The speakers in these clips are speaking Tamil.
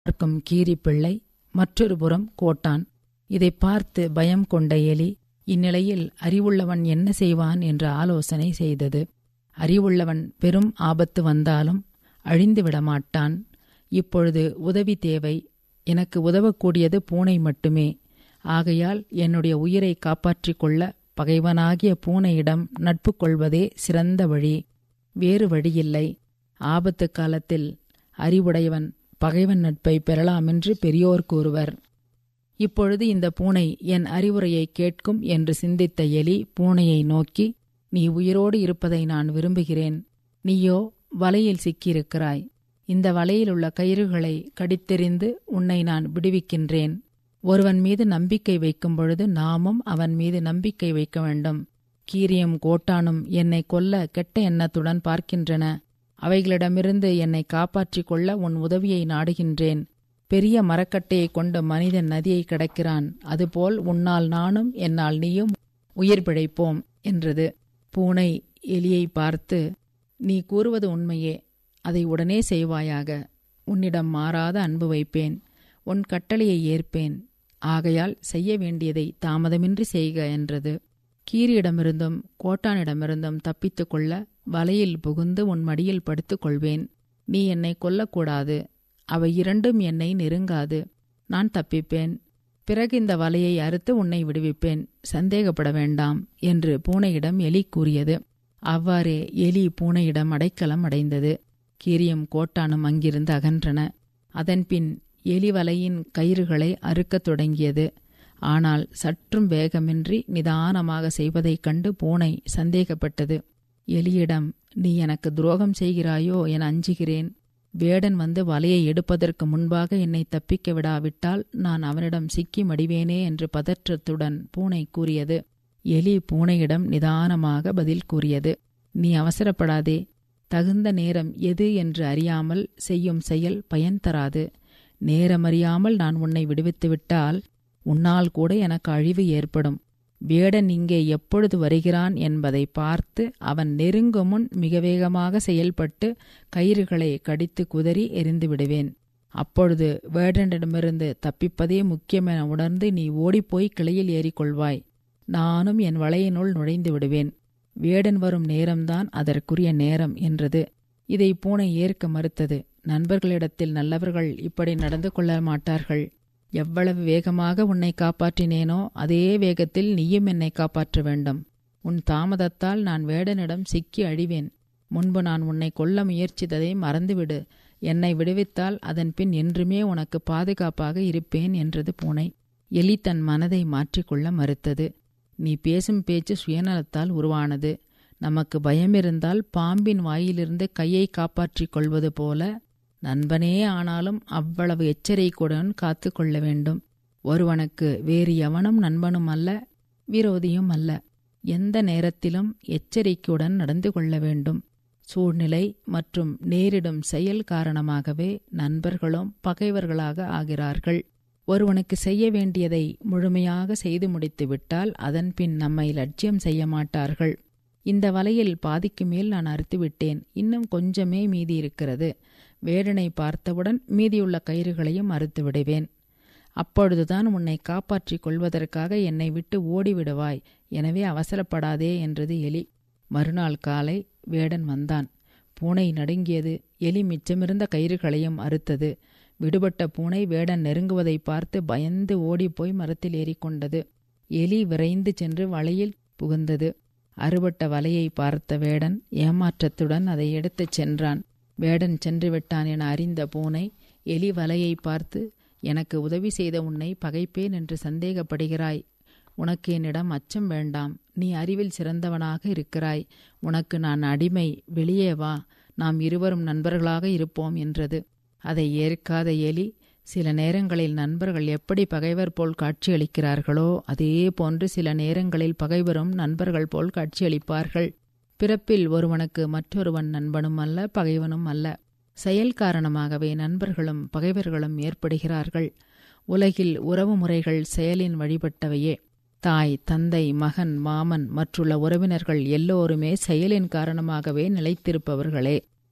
பார்க்கும் கீரிப்பிள்ளை மற்றொரு புறம் கோட்டான் இதை பார்த்து பயம் கொண்ட எலி இந்நிலையில் அறிவுள்ளவன் என்ன செய்வான் என்று ஆலோசனை செய்தது அறிவுள்ளவன் பெரும் ஆபத்து வந்தாலும் அழிந்து விடமாட்டான் இப்பொழுது உதவி தேவை எனக்கு உதவக்கூடியது பூனை மட்டுமே ஆகையால் என்னுடைய உயிரை காப்பாற்றிக் கொள்ள பகைவனாகிய பூனையிடம் நட்பு கொள்வதே சிறந்த வழி வேறு வழியில்லை ஆபத்து காலத்தில் அறிவுடையவன் பகைவன் நட்பை பெறலாமென்று பெரியோர் கூறுவர் இப்பொழுது இந்த பூனை என் அறிவுரையை கேட்கும் என்று சிந்தித்த எலி பூனையை நோக்கி நீ உயிரோடு இருப்பதை நான் விரும்புகிறேன் நீயோ வலையில் சிக்கியிருக்கிறாய் இந்த வலையில் உள்ள கயிறுகளை கடித்தெறிந்து உன்னை நான் விடுவிக்கின்றேன் ஒருவன் மீது நம்பிக்கை வைக்கும் பொழுது நாமும் அவன் மீது நம்பிக்கை வைக்க வேண்டும் கீரியும் கோட்டானும் என்னை கொல்ல கெட்ட எண்ணத்துடன் பார்க்கின்றன அவைகளிடமிருந்து என்னை காப்பாற்றிக் கொள்ள உன் உதவியை நாடுகின்றேன் பெரிய மரக்கட்டையை கொண்ட மனிதன் நதியை கடக்கிறான் அதுபோல் உன்னால் நானும் என்னால் நீயும் உயிர் பிழைப்போம் என்றது பூனை எலியை பார்த்து நீ கூறுவது உண்மையே அதை உடனே செய்வாயாக உன்னிடம் மாறாத அன்பு வைப்பேன் உன் கட்டளையை ஏற்பேன் ஆகையால் செய்ய வேண்டியதை தாமதமின்றி செய்க என்றது கீரியிடமிருந்தும் கோட்டானிடமிருந்தும் தப்பித்துக் கொள்ள வலையில் புகுந்து உன் மடியில் படுத்துக் கொள்வேன் நீ என்னை கொல்லக்கூடாது அவை இரண்டும் என்னை நெருங்காது நான் தப்பிப்பேன் பிறகு இந்த வலையை அறுத்து உன்னை விடுவிப்பேன் சந்தேகப்பட வேண்டாம் என்று பூனையிடம் எலி கூறியது அவ்வாறே எலி பூனையிடம் அடைக்கலம் அடைந்தது கீரியும் கோட்டானும் அங்கிருந்து அகன்றன அதன்பின் எலி வலையின் கயிறுகளை அறுக்கத் தொடங்கியது ஆனால் சற்றும் வேகமின்றி நிதானமாக செய்வதைக் கண்டு பூனை சந்தேகப்பட்டது எலியிடம் நீ எனக்கு துரோகம் செய்கிறாயோ என அஞ்சுகிறேன் வேடன் வந்து வலையை எடுப்பதற்கு முன்பாக என்னை தப்பிக்க விடாவிட்டால் நான் அவனிடம் சிக்கி மடிவேனே என்று பதற்றத்துடன் பூனை கூறியது எலி பூனையிடம் நிதானமாக பதில் கூறியது நீ அவசரப்படாதே தகுந்த நேரம் எது என்று அறியாமல் செய்யும் செயல் பயன் தராது நேரமறியாமல் நான் உன்னை விடுவித்துவிட்டால் உன்னால் கூட எனக்கு அழிவு ஏற்படும் வேடன் இங்கே எப்பொழுது வருகிறான் என்பதை பார்த்து அவன் நெருங்கும் முன் மிக வேகமாக செயல்பட்டு கயிறுகளை கடித்து குதறி எரிந்து விடுவேன் அப்பொழுது வேடனிடமிருந்து தப்பிப்பதே முக்கியமென உணர்ந்து நீ ஓடிப்போய் கிளையில் ஏறிக்கொள்வாய் நானும் என் வலையினுள் நுழைந்து விடுவேன் வேடன் வரும் நேரம்தான் அதற்குரிய நேரம் என்றது இதை பூனை ஏற்க மறுத்தது நண்பர்களிடத்தில் நல்லவர்கள் இப்படி நடந்து கொள்ள மாட்டார்கள் எவ்வளவு வேகமாக உன்னை காப்பாற்றினேனோ அதே வேகத்தில் நீயும் என்னை காப்பாற்ற வேண்டும் உன் தாமதத்தால் நான் வேடனிடம் சிக்கி அழிவேன் முன்பு நான் உன்னை கொல்ல முயற்சித்ததை மறந்துவிடு என்னை விடுவித்தால் அதன் பின் என்றுமே உனக்கு பாதுகாப்பாக இருப்பேன் என்றது பூனை எலி தன் மனதை மாற்றிக்கொள்ள மறுத்தது நீ பேசும் பேச்சு சுயநலத்தால் உருவானது நமக்கு பயமிருந்தால் பாம்பின் வாயிலிருந்து கையை காப்பாற்றிக் கொள்வது போல நண்பனே ஆனாலும் அவ்வளவு எச்சரிக்கையுடன் காத்து கொள்ள வேண்டும் ஒருவனுக்கு வேறு எவனும் நண்பனும் அல்ல விரோதியும் அல்ல எந்த நேரத்திலும் எச்சரிக்கையுடன் நடந்து கொள்ள வேண்டும் சூழ்நிலை மற்றும் நேரிடும் செயல் காரணமாகவே நண்பர்களும் பகைவர்களாக ஆகிறார்கள் ஒருவனுக்கு செய்ய வேண்டியதை முழுமையாக செய்து முடித்துவிட்டால் அதன்பின் நம்மை லட்சியம் செய்ய மாட்டார்கள் இந்த வலையில் பாதிக்கு மேல் நான் அறுத்துவிட்டேன் இன்னும் கொஞ்சமே மீதி இருக்கிறது வேடனை பார்த்தவுடன் மீதியுள்ள கயிறுகளையும் அறுத்து விடுவேன் அப்பொழுதுதான் உன்னை காப்பாற்றிக் கொள்வதற்காக என்னை விட்டு ஓடிவிடுவாய் எனவே அவசரப்படாதே என்றது எலி மறுநாள் காலை வேடன் வந்தான் பூனை நடுங்கியது எலி மிச்சமிருந்த கயிறுகளையும் அறுத்தது விடுபட்ட பூனை வேடன் நெருங்குவதை பார்த்து பயந்து ஓடிப்போய் மரத்தில் ஏறிக்கொண்டது எலி விரைந்து சென்று வலையில் புகுந்தது அறுபட்ட வலையை பார்த்த வேடன் ஏமாற்றத்துடன் அதை எடுத்துச் சென்றான் வேடன் சென்று விட்டான் என அறிந்த பூனை எலி வலையை பார்த்து எனக்கு உதவி செய்த உன்னை பகைப்பேன் என்று சந்தேகப்படுகிறாய் உனக்கு என்னிடம் அச்சம் வேண்டாம் நீ அறிவில் சிறந்தவனாக இருக்கிறாய் உனக்கு நான் அடிமை வெளியே வா நாம் இருவரும் நண்பர்களாக இருப்போம் என்றது அதை ஏற்காத எலி சில நேரங்களில் நண்பர்கள் எப்படி பகைவர் போல் காட்சியளிக்கிறார்களோ அதே போன்று சில நேரங்களில் பகைவரும் நண்பர்கள் போல் காட்சியளிப்பார்கள் பிறப்பில் ஒருவனுக்கு மற்றொருவன் நண்பனும் அல்ல பகைவனும் அல்ல செயல் காரணமாகவே நண்பர்களும் பகைவர்களும் ஏற்படுகிறார்கள் உலகில் உறவு முறைகள் செயலின் வழிபட்டவையே தாய் தந்தை மகன் மாமன் மற்றுள்ள உறவினர்கள் எல்லோருமே செயலின் காரணமாகவே நிலைத்திருப்பவர்களே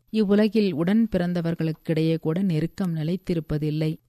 இவ்வுலகில் உடன் பிறந்தவர்களுக்கிடையே கூட நெருக்கம் நிலைத்திருப்பதில்லை